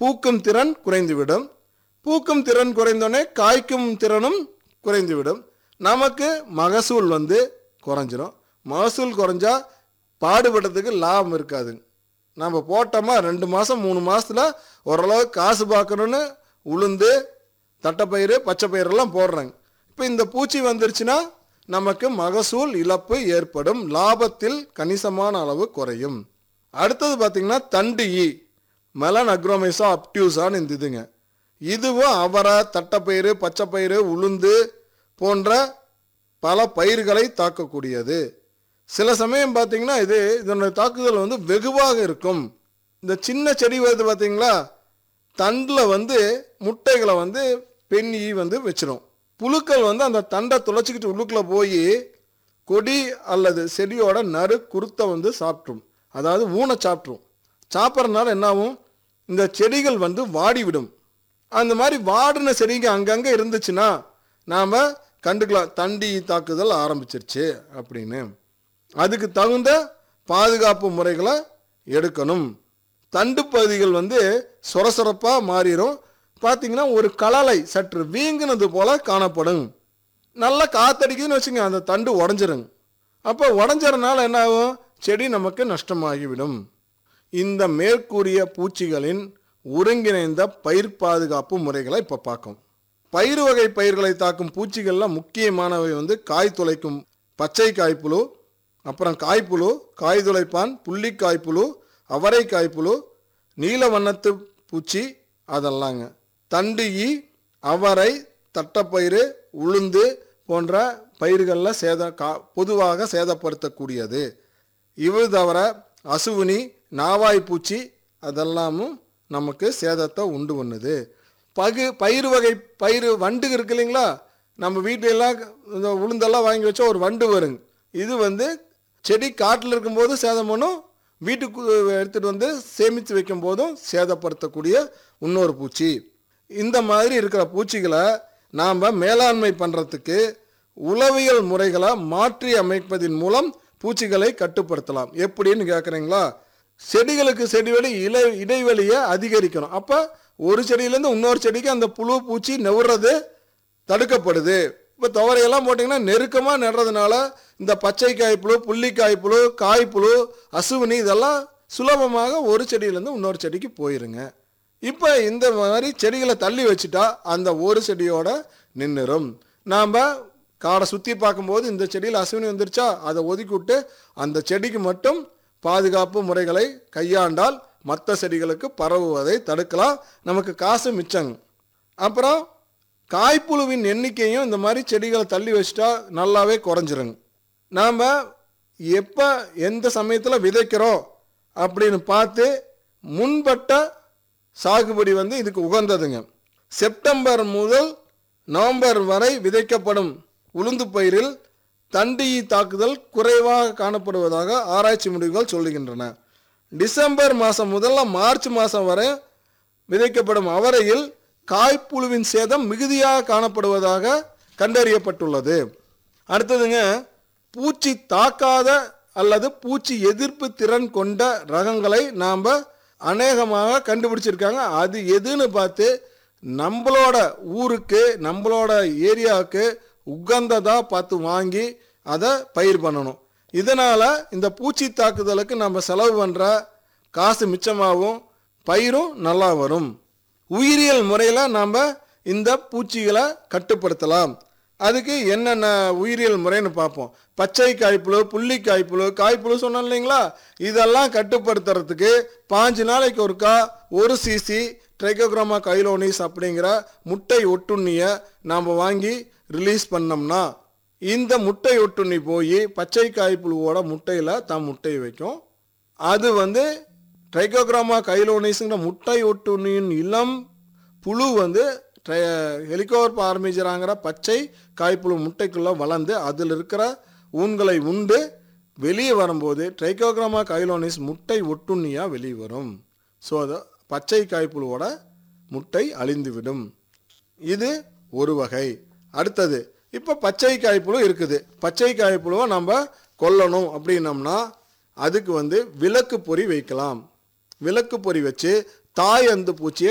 பூக்கும் திறன் குறைந்துவிடும் பூக்கும் திறன் குறைந்தோடனே காய்க்கும் திறனும் குறைந்துவிடும் நமக்கு மகசூல் வந்து குறைஞ்சிரும் மகசூல் குறைஞ்சா பாடுபடுறதுக்கு லாபம் இருக்காது நம்ம போட்டோமா ரெண்டு மாதம் மூணு மாதத்தில் ஓரளவு காசு பார்க்கணுன்னு உளுந்து தட்டைப்பயிறு பச்சை பயிரெல்லாம் போடுறாங்க இப்போ இந்த பூச்சி வந்துருச்சுன்னா நமக்கு மகசூல் இழப்பு ஏற்படும் லாபத்தில் கணிசமான அளவு குறையும் அடுத்தது பார்த்திங்கன்னா தண்டு ஈ மெலன் அக்ரோமைசா அப்டியூசான்னு இந்த இதுங்க இதுவும் அவரை தட்டைப்பயிறு பச்சைப்பயிறு உளுந்து போன்ற பல பயிர்களை தாக்கக்கூடியது சில சமயம் பார்த்தீங்கன்னா இது இதனுடைய தாக்குதல் வந்து வெகுவாக இருக்கும் இந்த சின்ன செடி வருது பார்த்தீங்களா தண்டில் வந்து முட்டைகளை வந்து பெண் ஈ வந்து வச்சிரும் புழுக்கள் வந்து அந்த தண்டை துளைச்சிக்கிட்டு உள்ளுக்குள்ளே போய் கொடி அல்லது செடியோட நறு குருத்தை வந்து சாப்பிட்ரும் அதாவது ஊனை சாப்பிட்ரும் சாப்பிட்றதுனால என்ன ஆகும் இந்த செடிகள் வந்து வாடிவிடும் அந்த மாதிரி வாடின செடிங்க அங்கங்கே இருந்துச்சுன்னா நாம் கண்டுக்கலாம் தண்டி தாக்குதல் ஆரம்பிச்சிருச்சு அப்படின்னு அதுக்கு தகுந்த பாதுகாப்பு முறைகளை எடுக்கணும் தண்டு பகுதிகள் வந்து சொரசொரப்பாக மாறிடும் பார்த்தீங்கன்னா ஒரு கலலை சற்று வீங்கினது போல காணப்படும் நல்லா காத்தடிக்குதுன்னு வச்சுங்க அந்த தண்டு உடஞ்சிருங்க அப்போ உடஞ்சறனால என்ன ஆகும் செடி நமக்கு நஷ்டமாகிவிடும் இந்த மேற்கூறிய பூச்சிகளின் ஒருங்கிணைந்த பயிர் பாதுகாப்பு முறைகளை இப்போ பார்க்கும் பயிர் வகை பயிர்களை தாக்கும் பூச்சிகளில் முக்கியமானவை வந்து காய் துளைக்கும் பச்சை காய்ப்புழு அப்புறம் காய்ப்புழு காய் துளைப்பான் புள்ளி காய்ப்புழு அவரை காய்ப்புழு நீல வண்ணத்து பூச்சி அதெல்லாங்க தண்டு ஈ அவரை தட்டப்பயிறு உளுந்து போன்ற பயிர்களில் சேத கா பொதுவாக சேதப்படுத்தக்கூடியது இவை தவிர அசுவினி நாவாய் பூச்சி அதெல்லாமும் நமக்கு சேதத்தை உண்டு பண்ணுது பகு பயிர் வகை பயிர் வண்டு இருக்கு இல்லைங்களா நம்ம வீட்டிலலாம் இந்த உளுந்தெல்லாம் வாங்கி வச்சா ஒரு வண்டு வருங்க இது வந்து செடி காட்டில் இருக்கும்போது சேதம் பண்ணும் வீட்டுக்கு எடுத்துகிட்டு வந்து சேமித்து வைக்கும் போதும் சேதப்படுத்தக்கூடிய இன்னொரு பூச்சி இந்த மாதிரி இருக்கிற பூச்சிகளை நாம் மேலாண்மை பண்ணுறதுக்கு உளவியல் முறைகளை மாற்றி அமைப்பதின் மூலம் பூச்சிகளை கட்டுப்படுத்தலாம் எப்படின்னு கேட்குறீங்களா செடிகளுக்கு செடிவெளி இலை இடைவெளியை அதிகரிக்கணும் அப்போ ஒரு செடியிலேருந்து இன்னொரு செடிக்கு அந்த புழு பூச்சி நெவுறது தடுக்கப்படுது இப்போ துவரையெல்லாம் போட்டிங்கன்னா நெருக்கமாக நடுறதுனால இந்த பச்சை காய்ப்புழு புள்ளிக்காய்ப்புழு காய்ப்புழு அசுவினி இதெல்லாம் சுலபமாக ஒரு செடியிலேருந்து இன்னொரு செடிக்கு போயிருங்க இப்போ இந்த மாதிரி செடிகளை தள்ளி வச்சுட்டா அந்த ஒரு செடியோட நின்றுரும் நாம் காடை சுற்றி பார்க்கும்போது இந்த செடியில் அசுவினி வந்துருச்சா அதை ஒதுக்கி விட்டு அந்த செடிக்கு மட்டும் பாதுகாப்பு முறைகளை கையாண்டால் மற்ற செடிகளுக்கு பரவுவதை தடுக்கலாம் நமக்கு காசு மிச்சங்க அப்புறம் காய்ப்புழுவின் எண்ணிக்கையும் இந்த மாதிரி செடிகளை தள்ளி வச்சிட்டா நல்லாவே குறைஞ்சிருங்க நாம் எப்போ எந்த சமயத்தில் விதைக்கிறோம் அப்படின்னு பார்த்து முன்பட்ட சாகுபடி வந்து இதுக்கு உகந்ததுங்க செப்டம்பர் முதல் நவம்பர் வரை விதைக்கப்படும் உளுந்து பயிரில் தண்டி தாக்குதல் குறைவாக காணப்படுவதாக ஆராய்ச்சி முடிவுகள் சொல்லுகின்றன டிசம்பர் மாதம் முதல்ல மார்ச் மாதம் வரை விதைக்கப்படும் அவரையில் காய்ப்புழுவின் சேதம் மிகுதியாக காணப்படுவதாக கண்டறியப்பட்டுள்ளது அடுத்ததுங்க பூச்சி தாக்காத அல்லது பூச்சி எதிர்ப்பு திறன் கொண்ட ரகங்களை நாம் அநேகமாக கண்டுபிடிச்சிருக்காங்க அது எதுன்னு பார்த்து நம்மளோட ஊருக்கு நம்மளோட ஏரியாவுக்கு உகந்ததாக பார்த்து வாங்கி அதை பயிர் பண்ணணும் இதனால் இந்த பூச்சி தாக்குதலுக்கு நம்ம செலவு பண்ணுற காசு மிச்சமாகவும் பயிரும் நல்லா வரும் உயிரியல் முறையில் நாம் இந்த பூச்சிகளை கட்டுப்படுத்தலாம் அதுக்கு என்னென்ன உயிரியல் முறைன்னு பார்ப்போம் பச்சை காய்ப்புழு புள்ளி காய்ப்புழு காய்ப்புழு சொன்னோம் இல்லைங்களா இதெல்லாம் கட்டுப்படுத்துறதுக்கு பாஞ்சு நாளைக்கு ஒருக்கா ஒரு சிசி ட்ரைகோக்ராமா கைலோனிஸ் அப்படிங்கிற முட்டை ஒட்டுண்ணியை நாம் வாங்கி ரிலீஸ் பண்ணோம்னா இந்த முட்டை ஒட்டுண்ணி போய் பச்சை காய்ப்புழுவோட முட்டையில் தான் முட்டை வைக்கும் அது வந்து ட்ரைகோக்ராமா கைலோனிஸுங்கிற முட்டை ஒட்டுண்ணியின் இளம் புழு வந்து ட்ரை ஹெலிகோர் பார்மிஜராங்கிற பச்சை காய்ப்புழு முட்டைக்குள்ளே வளர்ந்து அதில் இருக்கிற ஊன்களை உண்டு வெளியே வரும்போது ட்ரைகோக்ராமா கைலோனிஸ் முட்டை ஒட்டுண்ணியாக வெளியே வரும் ஸோ அது பச்சை காய்ப்புழுவோட முட்டை அழிந்துவிடும் இது ஒரு வகை அடுத்தது இப்போ பச்சை காய்ப்புழு இருக்குது பச்சை காய்ப்புழுவை நம்ம கொல்லணும் அப்படின்னம்னா அதுக்கு வந்து விளக்கு பொறி வைக்கலாம் விளக்கு பொறி வச்சு தாய் அந்து பூச்சியை